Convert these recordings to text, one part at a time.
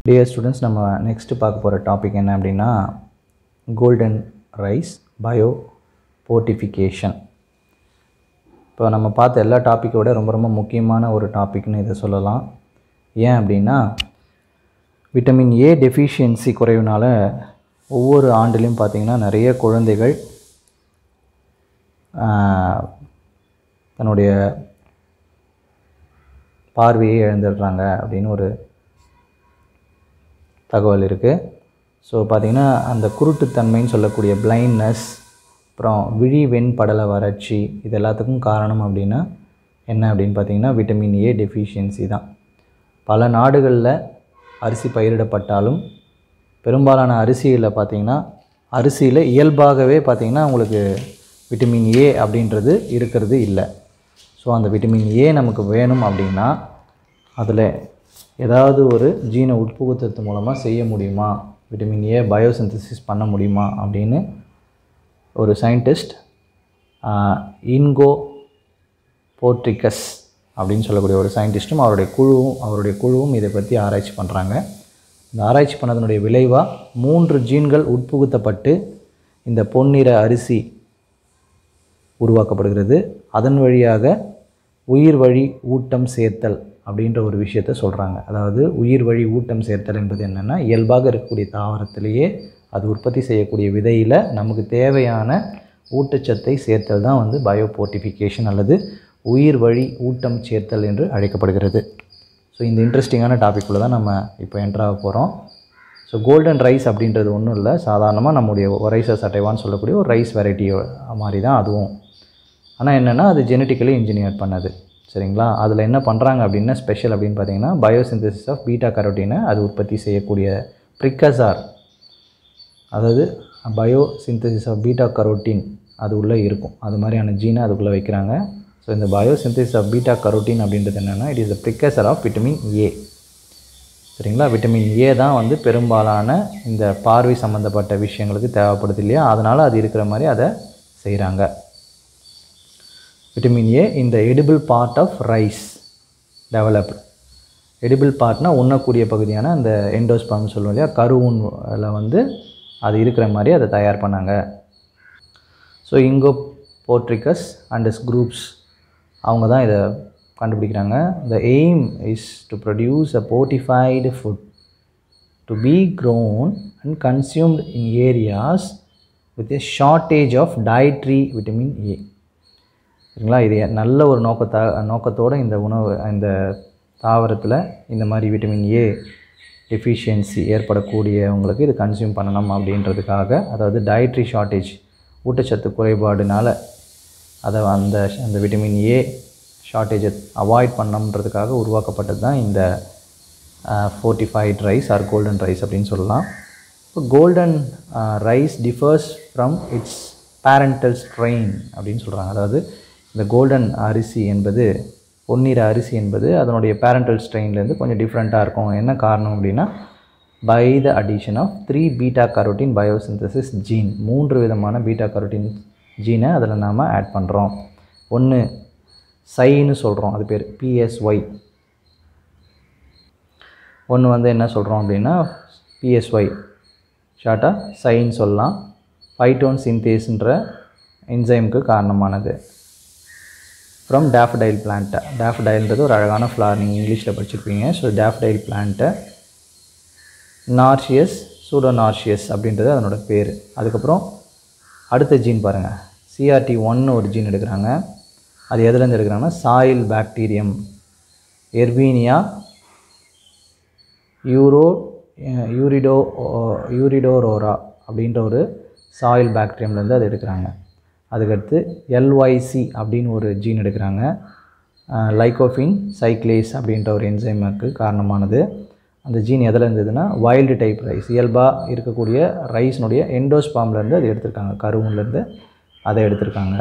dear students நம்ம next பார்க்க போகிற டாபிக் என்ன அப்படின்னா கோல்டன் ரைஸ் பயோ போர்ட்டிஃபிகேஷன் இப்போ நம்ம பார்த்த எல்லா டாப்பிக்கோட ரொம்ப ரொம்ப முக்கியமான ஒரு டாபிக்னு இதை சொல்லலாம் ஏன் அப்படின்னா விட்டமின் ஏ டெஃபிஷியன்சி குறைவுனால ஒவ்வொரு ஆண்டுலேயும் பார்த்திங்கன்னா நிறைய குழந்தைகள் ஆஹ், தன்னுடைய பார்வையை இழந்துடுறாங்க அப்படின்னு ஒரு தகவல் இருக்குது ஸோ பார்த்திங்கன்னா அந்த குருட்டுத்தன்மைன்னு சொல்லக்கூடிய பிளைண்ட்னஸ் அப்புறம் விழி வெண்படல வறட்சி இது எல்லாத்துக்கும் காரணம் அப்படின்னா என்ன அப்படின்னு பார்த்தீங்கன்னா விட்டமின் ஏ டெஃபிஷியன்சி தான் பல நாடுகளில் அரிசி பயிரிடப்பட்டாலும் பெரும்பாலான அரிசியில் பார்த்திங்கன்னா அரிசியில் இயல்பாகவே பார்த்திங்கன்னா உங்களுக்கு விட்டமின் ஏ அப்படின்றது இருக்கிறது இல்லை ஸோ அந்த விட்டமின் ஏ நமக்கு வேணும் அப்படின்னா அதில் ஏதாவது ஒரு ஜீனை உட்புகுத்துறது மூலமாக செய்ய முடியுமா விட்டமின் ஏ பயோசிந்தசிஸ் பண்ண முடியுமா அப்படின்னு ஒரு சயின்டிஸ்ட் இன்கோ போர்ட்ரிகஸ் அப்படின்னு சொல்லக்கூடிய ஒரு சயின்டிஸ்ட்டும் அவருடைய குழுவும் அவருடைய குழுவும் இதை பற்றி ஆராய்ச்சி பண்ணுறாங்க இந்த ஆராய்ச்சி பண்ணதனுடைய விளைவாக மூன்று ஜீன்கள் உட்புகுத்தப்பட்டு இந்த பொன்னிற அரிசி உருவாக்கப்படுகிறது அதன் வழியாக உயிர் வழி ஊட்டம் சேர்த்தல் அப்படின்ற ஒரு விஷயத்த சொல்கிறாங்க அதாவது உயிர் வழி ஊட்டம் சேர்த்தல் என்பது என்னென்னா இயல்பாக இருக்கக்கூடிய தாவரத்திலேயே அது உற்பத்தி செய்யக்கூடிய விதையில் நமக்கு தேவையான ஊட்டச்சத்தை சேர்த்தல் தான் வந்து பயோபோர்ட்டிஃபிகேஷன் அல்லது உயிர் வழி ஊட்டம் சேர்த்தல் என்று அழைக்கப்படுகிறது ஸோ இந்த இன்ட்ரெஸ்டிங்கான டாபிக்குள்ளே தான் நம்ம இப்போ என்ட்ராக போகிறோம் ஸோ கோல்டன் ரைஸ் அப்படின்றது ஒன்றும் இல்லை சாதாரணமாக நம்முடைய ரைசஸ் அட்டைவான்னு சொல்லக்கூடிய ஒரு ரைஸ் வெரைட்டி மாதிரி தான் அதுவும் ஆனால் என்னென்னா அது ஜெனட்டிக்கலி இன்ஜினியர் பண்ணது சரிங்களா அதில் என்ன பண்ணுறாங்க அப்படின்னா ஸ்பெஷல் அப்படின்னு பார்த்தீங்கன்னா பயோசிந்தசிஸ் ஆஃப் பீட்டா கரோட்டினை அது உற்பத்தி செய்யக்கூடிய ப்ரிக்கசார் அதாவது biosynthesis of beta carotene அது உள்ளே இருக்கும் அது மாதிரியான ஜீனை அதுக்குள்ளே வைக்கிறாங்க ஸோ இந்த biosynthesis of beta carotene அப்படின்றது என்னென்னா it is the precursor of vitamin A சரிங்களா விட்டமின் ஏ தான் வந்து பெரும்பாலான இந்த பார்வை சம்மந்தப்பட்ட விஷயங்களுக்கு தேவைப்படுது இல்லையா அதனால் அது இருக்கிற மாதிரி அதை செய்கிறாங்க விட்டமின் ஏ இந்த edible part of rice developed edible பார்ட்னா உண்ணக்கூடிய பகுதியான அந்த எண்டோஸ்பாம் சொல்லுவோம் இல்லையா கருவுன்ல வந்து அது இருக்கிற மாதிரி அதை தயார் பண்ணாங்க so Ingo Potrykus and his groups அவங்க தான் இதை கண்டுபிடிக்கிறாங்க the aim is to produce a fortified food to be grown and consumed in areas with a shortage of dietary vitamin A சரிங்களா இது நல்ல ஒரு நோக்கத்தா நோக்கத்தோடு இந்த உணவு இந்த தாவரத்தில் இந்த மாதிரி விட்டமின் ஏ டெஃபிஷியன்சி ஏற்படக்கூடியவங்களுக்கு இது கன்சியூம் பண்ணணும் அப்படின்றதுக்காக அதாவது டயட்ரி ஷார்ட்டேஜ் ஊட்டச்சத்து குறைபாடுனால அதை அந்த அந்த விட்டமின் ஏ ஷார்ட்டேஜை அவாய்ட் பண்ணணுன்றதுக்காக உருவாக்கப்பட்டது தான் இந்த fortified rice or golden rice அப்படின்னு சொல்லலாம் இப்போ golden rice differs from its parental strain அப்படின்னு சொல்கிறாங்க அதாவது இந்த கோல்டன் அரிசி என்பது பொன்னிற அரிசி என்பது அதனுடைய பேரண்டல் ஸ்ட்ரெயின்லேருந்து கொஞ்சம் டிஃப்ரெண்ட்டாக இருக்கும் என்ன காரணம் அப்படின்னா by the addition of three beta carotene biosynthesis gene மூன்று விதமான பீட்டா கரோட்டின் ஜீனை அதில் நாம் ஆட் பண்ணுறோம் ஒன்று சைன்னு சொல்கிறோம் அது பேர் பிஎஸ்ஒய் ஒன்று வந்து என்ன சொல்கிறோம் அப்படின்னா பிஎஸ்ஒய் ஷார்ட்டாக சைன்னு சொல்லலாம் ஃபைட்டோன் சிந்தேஸ்ன்ற என்சைமுக்கு காரணமானது ஃப்ரம் டேஃபடைல் பிளான்ட்டை டேஃபடைல்ன்றது ஒரு அழகான ஃப்ளார் நீங்கள் இங்கிலீஷில் படிச்சிருப்பீங்க ஸோ டேஃபடைல் பிளான்ட்டை நார்ஷியஸ் சூடோநார்ஷியஸ் அப்படின்றது அதனோட பேர் அதுக்கப்புறம் அடுத்த ஜீன் பாருங்கள் சிஆர்டி ஒன்னு ஒரு ஜீன் எடுக்கிறாங்க அது எதுலேருந்து எடுக்கிறாங்கன்னா சாயில் பாக்டீரியம் எர்பீனியா யூரோ யூரிடோ யூரிடோரோரா அப்படின்ற ஒரு சாயில் பாக்டீரியம்லேருந்து அது எடுக்கிறாங்க அதுக்கடுத்து எல்ஒய்சி அப்படின்னு ஒரு ஜீன் எடுக்கிறாங்க லைகோஃபின் சைக்ளேஸ் அப்படின்ற ஒரு என்சைமுக்கு காரணமானது அந்த ஜீன் எதில் இருந்ததுன்னா வைல்டு டைப் ரைஸ் இயல்பாக இருக்கக்கூடிய ரைஸ்னுடைய எண்டோஸ்பாம்லேருந்து அது எடுத்திருக்காங்க கருவுன்லேருந்து அதை எடுத்திருக்காங்க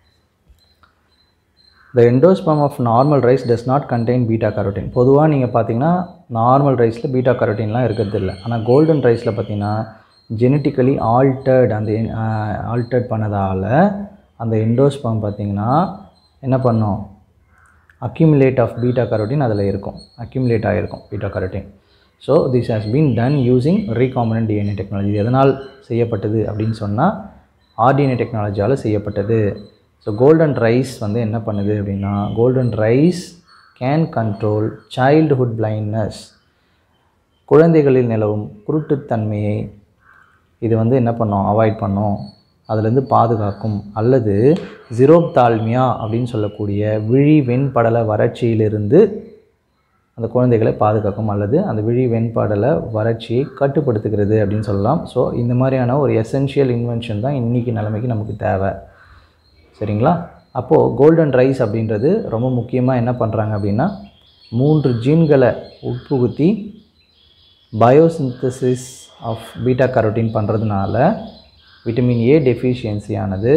the endosperm of normal rice does not contain beta carotene பொதுவாக நீங்கள் பார்த்தீங்கன்னா நார்மல் ரைஸில் பீட்டா கரோட்டின்லாம் இருக்கிறது இல்லை ஆனால் கோல்டன் ரைஸில் பார்த்தீங்கன்னா ஜெனட்டிக்கலி ஆல்டர்ட் அந்த ஆல்டர்ட் பண்ணதால் அந்த எண்டோஸ்பம் பார்த்தீங்கன்னா என்ன பண்ணும் அக்யூமுலேட் ஆஃப் பீட்டா கரோட்டின் அதில் இருக்கும் அக்யூமுலேட் ஆகிருக்கும் beta carotene so this has been done using recombinant DNA technology இது எதனால் செய்யப்பட்டது அப்படின்னு சொன்னால் ஆர்டிஎன்ஏ டெக்னாலஜியால் செய்யப்பட்டது ஸோ கோல்டன் ரைஸ் வந்து என்ன பண்ணுது அப்படின்னா golden rice can control childhood blindness குழந்தைகளில் நிலவும் குருட்டுத்தன்மையை இது வந்து என்ன பண்ணோம் அவாய்ட் பண்ணோம் அதுலேருந்து பாதுகாக்கும் அல்லது ஜிரோப்தால்மியா அப்படின்னு சொல்லக்கூடிய விழி வெண்படல வறட்சியிலிருந்து அந்த குழந்தைகளை பாதுகாக்கும் அல்லது அந்த விழி வெண்படல வறட்சியை கட்டுப்படுத்துகிறது அப்படின்னு சொல்லலாம் ஸோ இந்த மாதிரியான ஒரு எசென்ஷியல் இன்வென்ஷன் தான் இன்றைக்கி நிலைமைக்கு நமக்கு தேவை சரிங்களா அப்போது கோல்டன் ரைஸ் அப்படின்றது ரொம்ப முக்கியமாக என்ன பண்ணுறாங்க அப்படின்னா மூன்று ஜீன்களை உட்புகுத்தி பயோசிந்தசிஸ் ஆஃப் பீட்டா கரோட்டின் பண்ணுறதுனால விட்டமின் ஏ டெஃபிஷியன்சியானது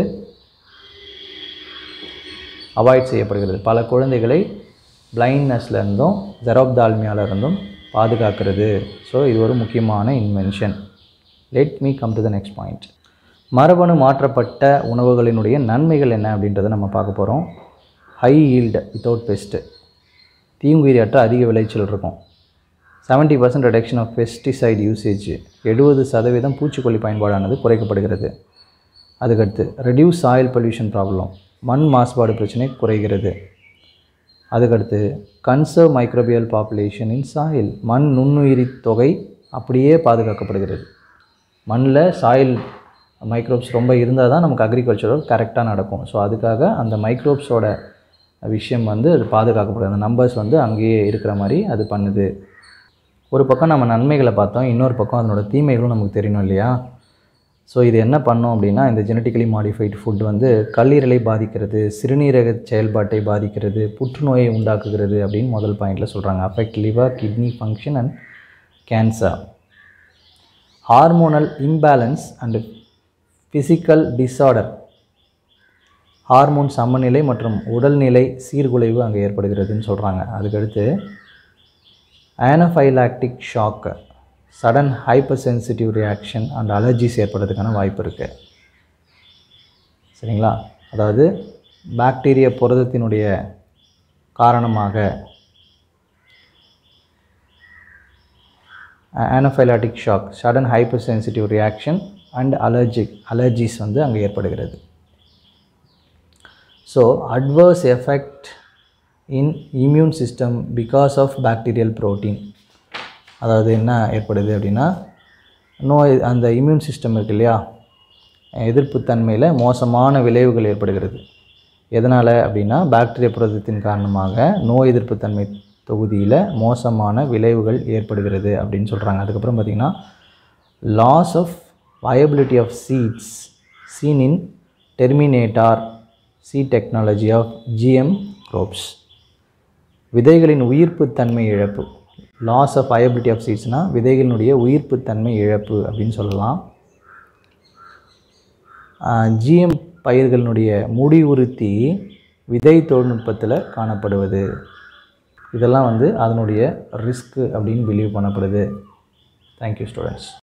அவாய்ட் செய்யப்படுகிறது பல குழந்தைகளை பிளைண்ட்னஸ்லேருந்தும் ஜெரோப்தால்மியாவிலிருந்தும் பாதுகாக்கிறது ஸோ இது ஒரு முக்கியமான invention let me come to the next point மரபணு மாற்றப்பட்ட உணவுகளினுடைய நன்மைகள் என்ன அப்படின்றத நம்ம பார்க்க போகிறோம் ஹை ஈல்டு வித்தவுட் பெஸ்ட்டு தீங்குயிரியற்ற அதிக விளைச்சல் இருக்கும் seventy percent reduction of pesticide usage எழுபது சதவீதம் பூச்சிக்கொல்லி பயன்பாடானது குறைக்கப்படுகிறது அதுக்கடுத்து ரெடியூஸ் சாயில் பொல்யூஷன் ப்ராப்ளம் மண் மாசுபாடு பிரச்சனை குறைகிறது அதுக்கடுத்து conserve microbial population in soil மண் நுண்ணுயிரி தொகை அப்படியே பாதுகாக்கப்படுகிறது மண்ணில் சாயில் மைக்ரோப்ஸ் ரொம்ப இருந்தால் தான் நமக்கு அக்ரிகல்ச்சரல் கரெக்டாக நடக்கும் ஸோ அதுக்காக அந்த மைக்ரோப்ஸோட விஷயம் வந்து அது பாதுகாக்கப்படுது அந்த நம்பர்ஸ் வந்து அங்கேயே இருக்கிற மாதிரி அது பண்ணுது ஒரு பக்கம் நம்ம நன்மைகளை பார்த்தோம் இன்னொரு பக்கம் அதனோட தீமைகளும் நமக்கு தெரியணும் இல்லையா ஸோ இது என்ன பண்ணோம் அப்படின்னா இந்த ஜெனட்டிக்கலி மாடிஃபைடு ஃபுட் வந்து கல்லீரலை பாதிக்கிறது சிறுநீரக செயல்பாட்டை பாதிக்கிறது புற்றுநோயை உண்டாக்குகிறது அப்படின்னு முதல் பாயிண்டில் சொல்கிறாங்க affect liver kidney function and cancer hormonal imbalance and physical disorder hormone சமநிலை மற்றும் உடல்நிலை சீர்குலைவு அங்கே ஏற்படுகிறதுன்னு சொல்கிறாங்க அதுக்கடுத்து anaphylactic shock sudden hypersensitive reaction and allergies ஏற்படுறதுக்கான வாய்ப்பு இருக்குது சரிங்களா அதாவது பாக்டீரிய புரதத்தினுடைய காரணமாக anaphylactic shock sudden hypersensitive reaction and allergic allergies வந்து அங்கே ஏற்படுகிறது so adverse effect in immune system because of bacterial protein அதாவது என்ன ஏற்படுது அப்படின்னா நோய் அந்த இம்யூன் சிஸ்டம் இருக்கு இல்லையா எதிர்ப்புத்தன்மையில் மோசமான விளைவுகள் ஏற்படுகிறது எதனால் அப்படின்னா பாக்டீரிய புரதத்தின் காரணமாக நோய் எதிர்ப்புத்தன்மை தொகுதியில் மோசமான விளைவுகள் ஏற்படுகிறது அப்படின்னு சொல்கிறாங்க அதுக்கப்புறம் பார்த்திங்கன்னா loss of viability of seeds seen in terminator seed technology of GM crops விதைகளின் உயிர்ப்புத்தன்மை இழப்பு லாஸ் ஆஃப் வயபிலிட்டி ஆஃப் சீட்ஸ்னால் விதைகளினுடைய உயிர்ப்புத்தன்மை இழப்பு அப்படின்னு சொல்லலாம் ஜிஎம் பயிர்களினுடைய முடிவுறுத்தி விதை தொழில்நுட்பத்தில் காணப்படுவது இதெல்லாம் வந்து அதனுடைய ரிஸ்க்கு அப்படின்னு பிலீவ் பண்ணப்படுது தேங்க்யூ ஸ்டூடெண்ட்ஸ்